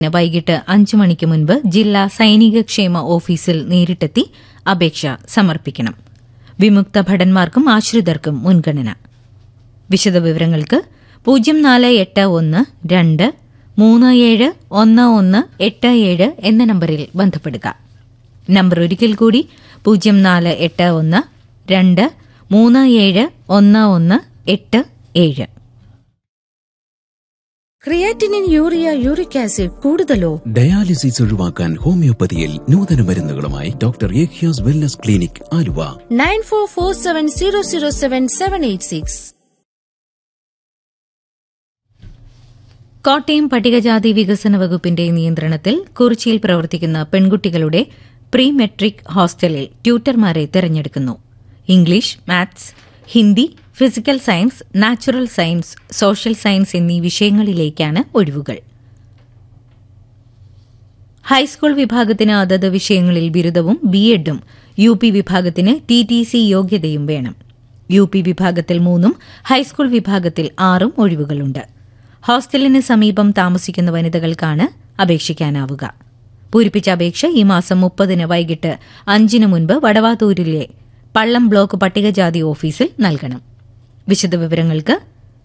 വൈകിട്ട് അഞ്ചു മണിക്ക് മുൻപ് ജില്ലാ സൈനിക ക്ഷേമ ഓഫീസിൽ നേരിട്ടെത്തി അപേക്ഷ സമർപ്പിക്കണം വിമുക്ത ഭടന്മാർക്കും ആശ്രിതർക്കും മുൻഗണന വിശദവിവരങ്ങൾക്ക് പൂജ്യം നാല് എട്ട് ഒന്ന് രണ്ട് മൂന്ന് ഏഴ് ഒന്ന് ഒന്ന് എട്ട് ഏഴ് എന്ന നമ്പറിൽ ബന്ധപ്പെടുക നമ്പർ ഒരിക്കൽ കൂടി പൂജ്യം നാല് എട്ട് ഒന്ന് രണ്ട് മൂന്ന് ഏഴ് ഒന്ന് ഒന്ന് എട്ട് ഏഴ് ക്രിയാറ്റിനിൻ യൂറിയ യൂറിക് ആസിഡ് കൂടുതലോ ഡയാലിസിസ് ഒഴിവാക്കാൻ ഹോമിയോപ്പതിയിൽ നൂതന മരുന്നുകളുമായി ഡോക്ടർ ഏഖ്യാസ് wellness clinic Aluva nine four four seven zero zero seven seven eight six Kottayam പട്ടികജാതി വികസന വകുപ്പിന്റെ നിയന്ത്രണത്തിൽ കുറിച്ചിയിൽ പ്രവർത്തിക്കുന്ന പെൺകുട്ടികളുടെ പ്രീ മെട്രിക് ഹോസ്റ്റലിൽ ട്യൂട്ടർമാരെ തെരഞ്ഞെടുക്കുന്നു English maths Hindi physical science natural science social science എന്നീ വിഷയങ്ങളിലേക്കാണ് ഒഴിവുകൾ ഹൈസ്കൂൾ വിഭാഗത്തിന് അതത് വിഷയങ്ങളിൽ ബിരുദവും ബിഎഡും യു പി വിഭാഗത്തിന് ടി ടി സി യോഗ്യതയും വേണം യു പി വിഭാഗത്തിൽ മൂന്നും ഹൈസ്കൂൾ വിഭാഗത്തിൽ ആറും ഒഴിവുകളുണ്ട് ഹോസ്റ്റലിന് സമീപം താമസിക്കുന്ന വനിതകൾക്കാണ് അപേക്ഷിക്കാനാവുക പൂരിപ്പിച്ച അപേക്ഷ ഈ മാസം മുപ്പതിന് വൈകിട്ട് അഞ്ചിന് മുൻപ് വടവാതൂരിലെ പള്ളം ബ്ലോക്ക് പട്ടികജാതി ഓഫീസിൽ നൽകണം വിശദവിവരങ്ങൾക്ക്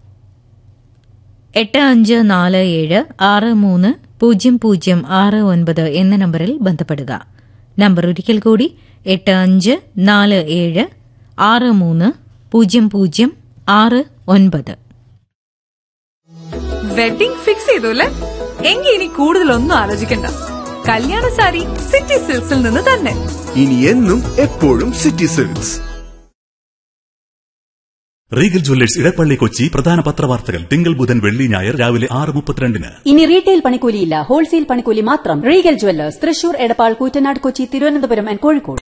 എട്ട് അഞ്ച് നാല് ഏഴ് ആറ് മൂന്ന് പൂജ്യം പൂജ്യം ആറ് ഒൻപത് എന്ന നമ്പറിൽ ബന്ധപ്പെടുക നമ്പർ ഒരിക്കൽ കൂടി എട്ട് അഞ്ച് നാല് ഏഴ് ആറ് മൂന്ന് പൂജ്യം പൂജ്യം ആറ് ഒൻപത് വെഡിംഗ് ഫിക്സ് ചെയ്തു അല്ലേ എങ്കിൽ ഇനി കൂടുതലൊന്നും ആലോചിക്കണ്ട കല്യാണ സാരി സിറ്റി സിൽക്സിൽ നിന്ന് തന്നെ ഇനി എന്നും എപ്പോഴും city silks regal jewellers Edappally Kochi പ്രധാന പത്രവാർത്തകൾ തിങ്കൾ ബുധൻ വെള്ളി ഞായർ രാവിലെ ആറ് മുപ്പത്തിരണ്ടിന് ഇനി റീറ്റെയിൽ പണിക്കൂലിയില്ല ഹോൾസെയിൽ പണിക്കൂലി മാത്രം regal jewellers Thrissur Edappal Koottanad Kochi Thiruvananthapuram and Kozhikode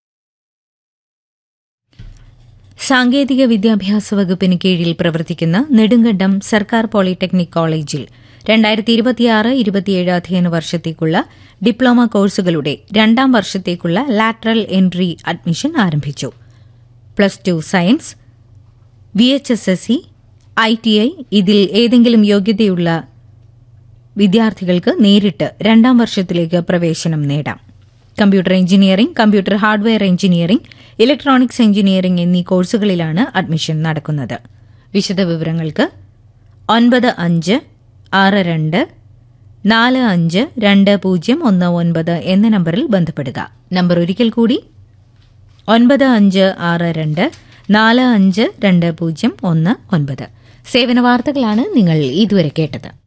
സാങ്കേതിക വിദ്യാഭ്യാസ വകുപ്പിന് കീഴിൽ പ്രവർത്തിക്കുന്ന നെടുങ്കണ്ടം സർക്കാർ പോളിടെക്നിക് കോളേജിൽ രണ്ടായിരത്തി ഇരുപത്തിയാറ് ഇരുപത്തിയേഴ് അധ്യയന വർഷത്തേക്കുള്ള ഡിപ്ലോമ കോഴ്സുകളുടെ രണ്ടാം വർഷത്തേക്കുള്ള ലാറ്ററൽ എൻട്രി അഡ്മിഷൻ ആരംഭിച്ചു plus two science V H S S C I T I ഇതിൽ ഏതെങ്കിലും യോഗ്യതയുള്ള വിദ്യാർത്ഥികൾക്ക് നേരിട്ട് രണ്ടാം വർഷത്തിലേക്ക് പ്രവേശനം നേടാം computer engineering computer hardware engineering electronics engineering എന്നീ കോഴ്സുകളിലാണ് അഡ്മിഷൻ നടക്കുന്നത് വിശദവിവരങ്ങൾക്ക് ഒൻപത് അഞ്ച് ആറ് രണ്ട് നാല് അഞ്ച് രണ്ട് പൂജ്യം ഒന്ന് ഒൻപത് എന്ന നമ്പറിൽ ബന്ധപ്പെടുക നമ്പർ ഒരിക്കൽ കൂടി ഒൻപത് അഞ്ച് ആറ് രണ്ട് നാല് അഞ്ച് രണ്ട് പൂജ്യം ഒന്ന് ഒൻപത് സേവന വാർത്തകളാണ് നിങ്ങൾ ഇതുവരെ കേട്ടത്